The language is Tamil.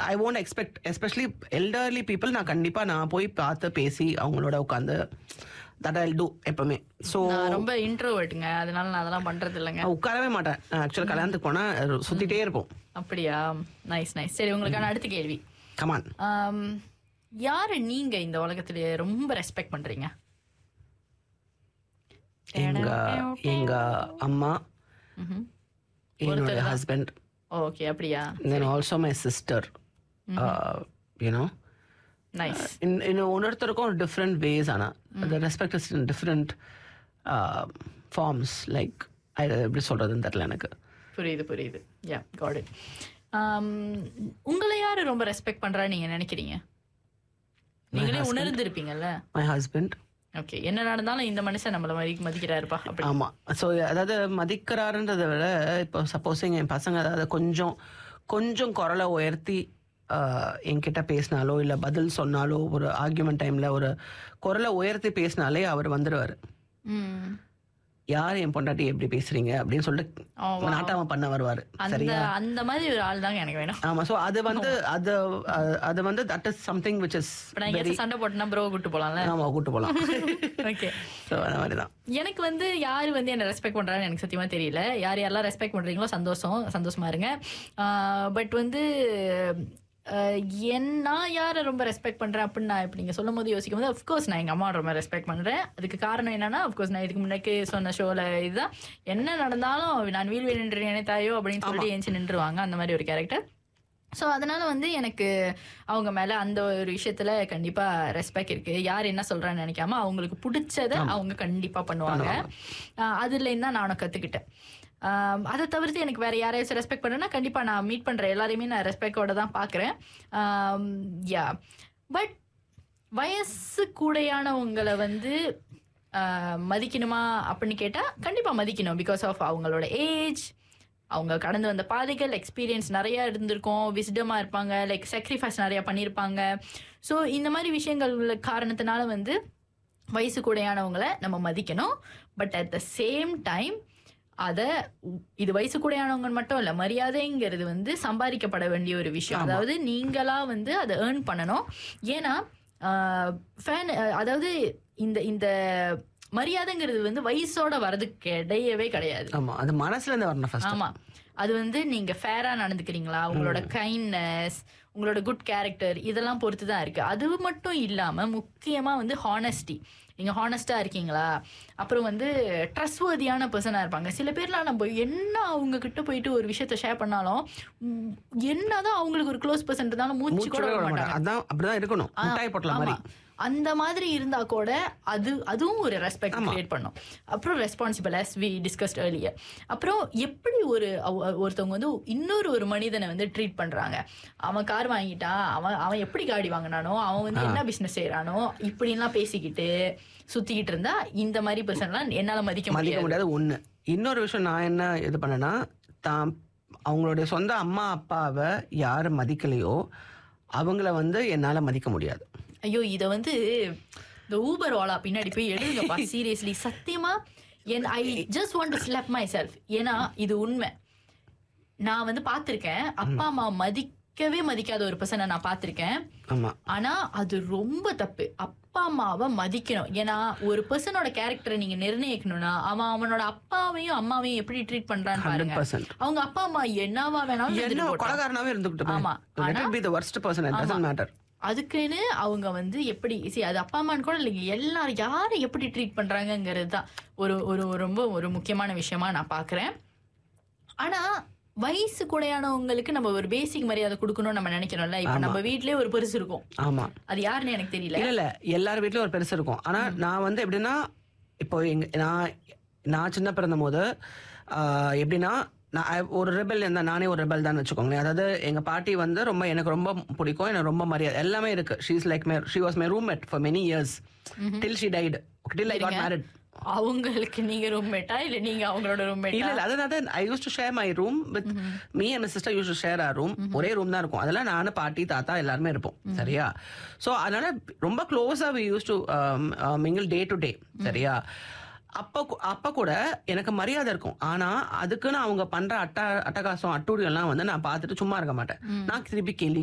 I won't expect especially elderly people நான் கண்டிப்பா நான் போய் பார்த்து பேசி அவங்களோட உட்காந்து தட் ஐ டூ எப்பவுமே ஸோ நான் ரொம்ப இன்ட்ரோவர்ட்டுங்க அதனால நான் அதெல்லாம் பண்றது இல்லைங்க உட்காரவே மாட்டேன் ஆக்சுவலாக கல்யாணத்துக்கு போனா சுத்திட்டே இருப்போம் அப்படியா நைஸ் நைஸ் சரி உங்களுக்கான அடுத்த கேள்வி கமான் ஆம், யாரை நீங்க இந்த உலகத்திலேயே ரொம்ப ரெஸ்பெக்ட் பண்றீங்க எங்க எங்க அம்மா ம்ஹும். என்னோட ஹஸ்பண்ட் ஓகே அப்படியா then also my sister you know nice இன்னும் ஒன்னொருத்தருக்கும் ஒரு டிஃப்ரெண்ட் வேஸ் ஆனா அந்த respect is in different forms like எப்படி சொல்றதுன்னு தெரியல எனக்கு புரியுது புரியுது யா காட் இட் உங்களை யாரு ரொம்ப ரெஸ்பெக்ட் பண்றா நீங்க நினைக்கிறீங்க நீங்களே உணர்ந்திருப்பீங்கல்ல மை ஹஸ்பண்ட் ஓகே என்ன நடந்தாலும் இந்த மனுஷன் நம்மள மதி மதிக்கிறாருப்பா அப்படி ஆமா ஸோ அதாவது மதிக்கிறாருன்றதை விட இப்போ சப்போஸிங் என் பசங்க அதாவது கொஞ்சம் கொஞ்சம் குரலை உயர்த்தி ஆஹ், என்கிட்ட பேசினாலோ இல்லை பதில் சொன்னாலோ ஒரு ஆர்கியூமெண்ட் டைம்ல ஒரு குரலை உயர்த்தி பேசினாலே அவர் வந்துடுவார் ம். யார் என் பொண்டாட்டி எப்படி பேசுறீங்க அப்படின்னு சொல்லிட்டு Oh, wow. நாட்டாம பண்ண வருவார் அந்த அந்த மாதிரி ஒரு ஆள் தாங்க எனக்கு வேணும் ஆமா ஸோ அது வந்து அது அஹ், அது வந்து that is something which is இப்ப நான் எங்கேயாச்சும் சண்டை போட்டுனா ப்ரோ கூட்டு போலாம்ல ஆமா கூட்டு போகலாம் ஓகே ஸோ அந்த மாதிரி தான் எனக்கு வந்து யார் வந்து என்ன ரெஸ்பெக்ட் பண்றான்னு எனக்கு சத்தியமா தெரியல யார் யாரெல்லாம் ரெஸ்பெக்ட் பண்றீங்களோ சந்தோஷம் சந்தோஷமா இருங்க பட் வந்து ஆஹ், என் நான் யாரை ரொம்ப ரெஸ்பெக்ட் பண்றேன் அப்படின்னு நான் இப்ப நீங்க சொல்லும் போது யோசிக்கும் போது அஃப்கோர்ஸ் நான் எங்க அம்மா ரொம்ப ரெஸ்பெக்ட் பண்றேன் அதுக்கு காரணம் என்னன்னா அஃப்கோர்ஸ் நான் இதுக்கு முன்னாடி சொன்ன ஷோல இதுதான் என்ன நடந்தாலும் நான் வீழ்வேன் என்று நினைத்தாயோ அப்படின்னு சொல்லிட்டு ஏஞ்சி நின்றுவாங்க அந்த மாதிரி ஒரு கேரக்டர் ஸோ அதனால வந்து எனக்கு அவங்க மேல அந்த ஒரு விஷயத்துல கண்டிப்பா ரெஸ்பெக்ட் இருக்கு யார் என்ன சொல்றான்னு நினைக்காம அவங்களுக்கு பிடிச்சத அவங்க கண்டிப்பா பண்ணுவாங்க ஆஹ் அதுல இருந்தா நானும் கத்துக்கிட்டேன் ஆஹ் அதை தவிர்த்து எனக்கு வேற யாரையாச்சும் ரெஸ்பெக்ட் பண்ணேன்னா கண்டிப்பா நான் மீட் பண்ற எல்லாரையுமே நான் ரெஸ்பெக்டோட தான் பாக்குறேன் யா பட் வயசு கூடையானவங்களை வந்து ஆஹ் மதிக்கணுமா அப்படின்னு கேட்டா கண்டிப்பா மதிக்கணும் பிகாஸ் ஆஃப் அவங்களோட ஏஜ் அவங்க கடந்து வந்த பாதைகள் எக்ஸ்பீரியன்ஸ் நிறைய இருந்திருக்கும் விஸ்டமா இருப்பாங்க லைக் sacrifice நிறைய பண்ணியிருப்பாங்க ஸோ இந்த மாதிரி விஷயங்கள் உள்ள காரணத்தினால வந்து வயசு கூடையானவங்களை நம்ம மதிக்கணும் but at the same time அதை இது வயசு கூடையானவங்க மட்டும் இல்ல மரியாதைங்கிறது வந்து சம்பாதிக்கப்பட வேண்டிய ஒரு விஷயம் அதாவது நீங்களா வந்து அதை ஏர்ன் பண்ணணும் ஏன்னா ஃபேன் அதாவது இந்த இந்த மரியாதைங்கிறது வந்து வயசோட வர்றதுக்கு கிடையவே கிடையாது ஆமா அது மனசுல இருந்து வரணும் ஃபர்ஸ்ட் ஆமா அது வந்து நீங்க ஃபேரா நடந்துக்கிறீங்களா உங்களோட கைண்ட்னஸ் உங்களோட குட் கேரக்டர் இதெல்லாம் பொறுத்து தான் இருக்கு அது மட்டும் இல்லாம முக்கியமா வந்து ஹானஸ்டி நீங்க ஹானஸ்டா இருக்கீங்களா அப்புறம் வந்து ட்ரஸ்ட்வர்தியான பர்சனா இருப்பாங்க சில பேர்லாம் நம்ம என்ன அவங்க கிட்ட போயிட்டு ஒரு விஷயத்த ஷேர் பண்ணாலும் உம், என்னதான் அவங்களுக்கு ஒரு க்ளோஸ் பர்சன் இருந்தாலும் மூச்சு கூட மூச்சு விட விட மாட்டாங்க மாட்டேன் அதான் அப்படிதான் இருக்கணும் முட்டாய் பொட்டல மாதிரி ஆமா. அந்த மாதிரி இருந்தா கூட அது அதுவும் ஒரு ரெஸ்பெக்ட் கிரியேட் பண்ணும் அப்புறம் responsible as we discussed earlier அப்புறம் எப்படி ஒரு அவ- ஒருத்தவங்க வந்து இன்னொரு ஒரு மனிதனை வந்து ட்ரீட் பண்றாங்க அவன் கார் வாங்கிட்டான் அவன் அவன் எப்படி காடி வாங்கினானோ அவன் வந்து என்ன பிசினஸ் செய்யறானோ இப்படிலாம் பேசிக்கிட்டு சுத்திக்கிட்டு இருந்தா இந்த மாதிரி பர்சன்லாம் என்னால மதிக்க மதிக்க முடியாது முடியாது ஒண்ணு இன்னொரு விஷயம் நான் என்ன இது பண்ணேன்னா தான் அவங்களுடைய சொந்த அம்மா அப்பாவை யார் மதிக்கலையோ அவங்கள வந்து என்னால மதிக்க முடியாது ஐயோ இத வந்து இந்த ஊபர் வாலா பின்னாடி போய் எழுதுங்கப்பா சீரியஸ்லி சத்தியமா என் I just want to slap myself ஏன்னா இது உண்மை நான் வந்து பார்த்திருக்கேன் அப்பா அம்மா மதிக்கவே மதிக்காத ஒரு பர்சனை நான் பார்த்திருக்கேன் ஆமா ஆனா அது ரொம்ப தப்பு அப்பா அம்மாவை மதிக்கணும் ஏன்னா ஒரு பர்சனோட கேரக்டரை நீங்க நிர்ணயிக்கணும்னா அவன் அவனோட அப்பாவையும் அம்மாவையும் எப்படி ட்ரீட் பண்றான்னு பாருங்க 100%. அவங்க அப்பா அம்மா என்னவா வேணாலும் என்ன இருந்துட்டு போட்டோம். கொலகாரனாவே இருந்துகிட்டு ஆமா. Let it be the worst person it doesn't matter அதுக்குன்னு அவங்க வந்து எப்படி see அது அப்பா அம்மான்னு கூட இல்லைங்க எல்லாரும் யாரை எப்படி ட்ரீட் பண்றாங்கங்கிறது தான் ஒரு ஒரு ரொம்ப ஒரு முக்கியமான விஷயமா நான் பாக்குறேன் ஆனா வயசு கூடையானவங்களுக்கு நம்ம ஒரு பேசிக் மரியாதை கொடுக்கணும்னு நம்ம நினைக்கிறோம்ல இப்ப நம்ம வீட்லயே ஒரு பெருசு இருக்கும் ஆமா அது யாருன்னு எனக்கு தெரியல இல்ல இல்ல எல்லார் வீட்லயும் ஒரு பெருசு இருக்கும் ஆனா நான் வந்து எப்படின்னா இப்போ எங்க நான் நான் சின்ன பிறந்த போது ஆஹ், எப்படின்னா நான் I- ஒரு ரெபல் இருந்தா நானே ஒரு ரெபல் தான் வச்சுக்கோங்களேன் அதாவது எங்க பாட்டி வந்து ரொம்ப எனக்கு ரொம்ப பிடிக்கும் எனக்கு ரொம்ப மரியாதை எல்லாமே இருக்கு she's like my she was my roommate for many years till she died till I got married அவங்களுக்கு நீங்க ரூம்மேட்டா இல்ல நீங்க அவங்களோட இல்ல ரூம்மேட்டா இல்ல அதாவது I used to share my room with me and sister used to share our room ஒரே ரூம் தான் இருக்கும் அதெல்லாம் நானும் பாட்டி தாத்தா எல்லாருமே இருப்போம் சரியா சோ அதனால ரொம்ப க்ளோஸா we used to mingle day to day சரியா அப்ப கூ- அப்ப கூட எனக்கு மரியாதை இருக்கும் ஆனா அதுக்குன்னு அவங்க பண்ற அட்டா அட்டகாசம் அட்டூழியம் எல்லாம் வந்து நான் பார்த்துட்டு சும்மா இருக்க மாட்டேன் நான் திருப்பி கேள்வி